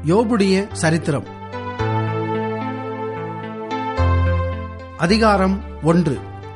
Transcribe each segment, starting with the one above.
யோபுடைய சரித்திரம் அதிகாரம் ஒன்று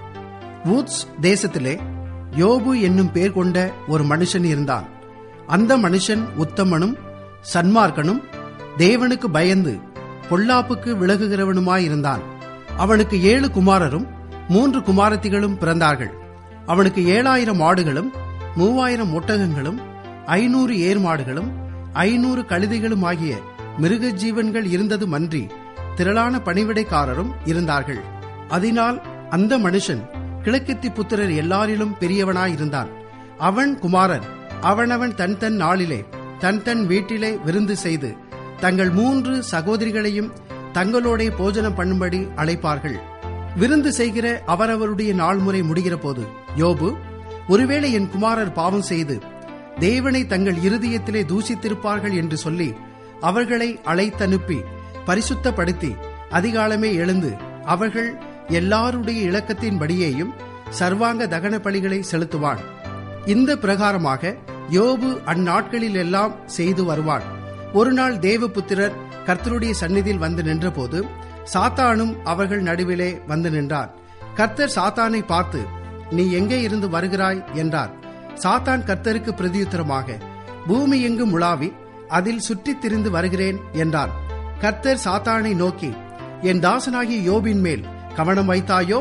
வூட்ஸ் தேசத்திலே யோபு என்னும் பேர் கொண்ட ஒரு மனுஷன் இருந்தான் அந்த மனுஷன் உத்தமனும் சன்மார்க்கனும் தேவனுக்கு பயந்து பொல்லாப்புக்கு விலகுகிறவனுமாயிருந்தான் அவனுக்கு ஏழு குமாரரும் மூன்று குமாரத்திகளும் பிறந்தார்கள் அவனுக்கு ஏழாயிரம் ஆடுகளும் மூவாயிரம் ஒட்டகங்களும் ஐநூறு ஏர் மாடுகளும் ஐநூறு கழுதைகளும் ஆகிய மிருக ஜீவன்கள் இருந்ததுமன்றி திரளான பணிவிடைக்காரரும் இருந்தார்கள் அதனால் அந்த மனுஷன் கிழக்கத்தி புத்திரர் எல்லாரிலும் பெரியவனாயிருந்தான் அவன் குமாரன் அவனவன் தன் தன் நாளிலே தன் தன் வீட்டிலே விருந்து செய்து தங்கள் மூன்று சகோதரிகளையும் தங்களோட போஜனம் பண்ணும்படி அழைப்பார்கள் விருந்து செய்கிற அவரவருடைய நாள் முறை முடிகிற போது யோபு ஒருவேளை என் குமாரர் பாவம் செய்து தேவனை தங்கள் இருதயத்திலே தூசித்திருப்பார்கள் என்று சொல்லி அவர்களை அழைத்தனுப்பி பரிசுத்தப்படுத்தி அதிகாலமே எழுந்து அவர்கள் எல்லாருடைய இலக்கத்தின்படியேயும் சர்வாங்க தகன பலிகளை செலுத்துவான் இந்த பிரகாரமாக யோபு அந்நாட்களில் எல்லாம் செய்து வருவான் ஒரு நாள் தேவபுத்திரர் கர்த்தருடைய சந்நிதியில் வந்து நின்றபோது சாத்தானும் அவர்கள் நடுவிலே வந்து நின்றார் கர்த்தர் சாத்தானை பார்த்து நீ எங்கே இருந்து வருகிறாய் என்றார் சாத்தான் கர்த்தருக்கு பிரதியுத்தரமாக பூமி எங்கும் உலாவி அதில் சுற்றித் திரிந்து வருகிறேன் என்றான் கர்த்தர் சாத்தானை நோக்கி என் தாசனாகிய யோபின் மேல் கவனம் வைத்தாயோ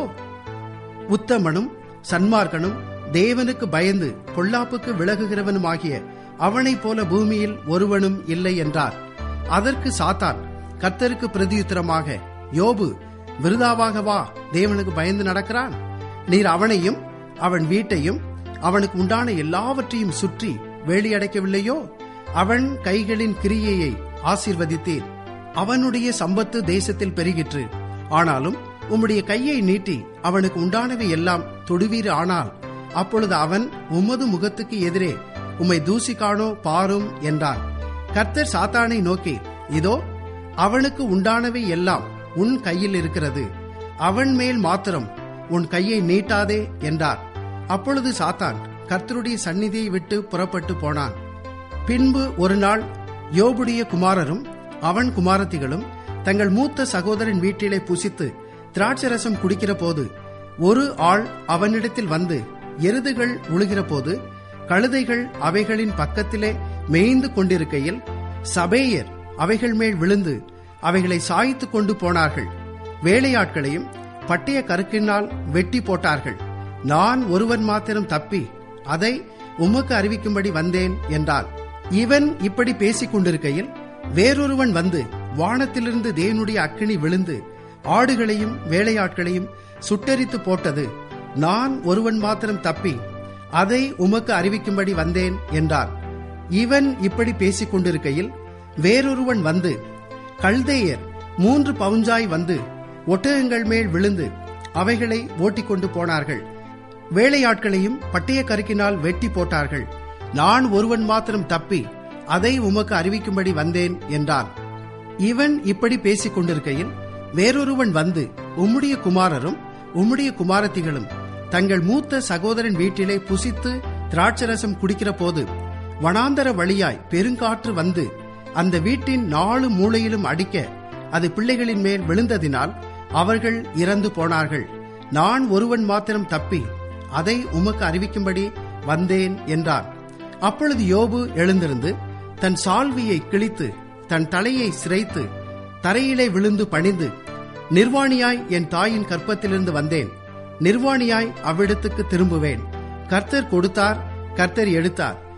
உத்தமனும் சன்மார்க்கனும் தேவனுக்கு பயந்து பொல்லாப்புக்கு விலகுகிறவனுமாகிய அவனைப் போல பூமியில் ஒருவனும் இல்லை என்றார் அதற்கு சாத்தான் கர்த்தருக்கு பிரதியுத்தரமாக யோபு விருதாவாகவா தேவனுக்கு பயந்து நடக்கிறான் நீர் அவனையும் அவன் வீட்டையும் அவனுக்கு உண்டான எல்லாவற்றையும் சுற்றி வேலியடைக்கவில்லையோ அவன் கைகளின் கிரியையை ஆசீர்வதித்தீர் அவனுடைய சம்பத்து தேசத்தில் பெருகிற்று ஆனாலும் உம்முடைய கையை நீட்டி அவனுக்கு உண்டானவை எல்லாம் தொடுவீர் ஆனால் அப்பொழுது அவன் உமது முகத்துக்கு எதிரே உம்மை தூசிக்கானோ பாரும் என்றான் கர்த்தர் சாத்தானை நோக்கி இதோ அவனுக்கு உண்டானவை எல்லாம் உன் கையில் இருக்கிறது அவன் மேல் மாத்திரம் உன் கையை நீட்டாதே என்றார் அப்பொழுது சாத்தான் கர்த்தருடைய சந்நிதியை விட்டு புறப்பட்டு போனான் பின்பு ஒரு நாள் யோபுடைய குமாரரும் அவன் குமாரத்திகளும் தங்கள் மூத்த சகோதரன் வீட்டிலே புசித்து திராட்சரசம் குடிக்கிற போது ஒரு ஆள் அவனிடத்தில் வந்து எருதுகள் உழுகிற போது கழுதைகள் அவைகளின் பக்கத்திலே மேய்ந்து கொண்டிருக்கையில் சபேயர் அவைகள் மேல் விழுந்து அவைகளை சாய்த்து கொண்டு போனார்கள் வேலையாட்களையும் பட்டய கருக்கினால் வெட்டி போட்டார்கள் நான் ஒருவன் மாத்திரம் தப்பி அதை உமக்கு அறிவிக்கும்படி வந்தேன் என்றான் இவன் இப்படி பேசிக் கொண்டிருக்கையில் வேறொருவன் வந்து வானத்திலிருந்து தேவனுடைய அக்கினி விழுந்து ஆடுகளையும் வேலையாட்களையும் சுட்டெரித்து போட்டது நான் ஒருவன் மாத்திரம் தப்பி அதை உமக்கு அறிவிக்கும்படி வந்தேன் என்றான் இவன் இப்படி பேசிக் கொண்டிருக்கையில் வேறொருவன் வந்து கல்தேயர் மூன்று பவுஞ்சாய் வந்து ஒட்டகங்கள் மேல் விழுந்து அவைகளை ஓட்டிக்கொண்டு போனார்கள் வேலையாட்களையும் பட்டய கருக்கினால் வெட்டி போட்டார்கள் நான் ஒருவன் மாத்திரம் தப்பி அதை உமக்கு அறிவிக்கும்படி வந்தேன் என்றான் இவன் இப்படி பேசிக் கொண்டிருக்கையில் வேறொருவன் வந்து உம்முடைய குமாரரும் உம்முடைய குமாரத்திகளும் தங்கள் மூத்த சகோதரன் வீட்டிலே புசித்து திராட்சரசம் குடிக்கிற போது வனாந்தர வழியாய் பெருங்காற்று வந்து அந்த வீட்டின் நாலு மூலையிலும் அடிக்க அது பிள்ளைகளின் மேல் விழுந்ததினால் அவர்கள் இறந்து போனார்கள் நான் ஒருவன் மாத்திரம் தப்பி அதை உமக்கு அறிவிக்கும்படி வந்தேன் என்றான் அப்பொழுது யோபு எழுந்திருந்து தன் சால்வியை கிழித்து தன் தலையை சிரைத்து தரையிலே விழுந்து பணிந்து நிர்வாணியாய் என் தாயின் கற்பத்திலிருந்து வந்தேன் நிர்வாணியாய் அவ்விடத்துக்கு திரும்புவேன் கர்த்தர் கொடுத்தார் கர்த்தர் எடுத்தார்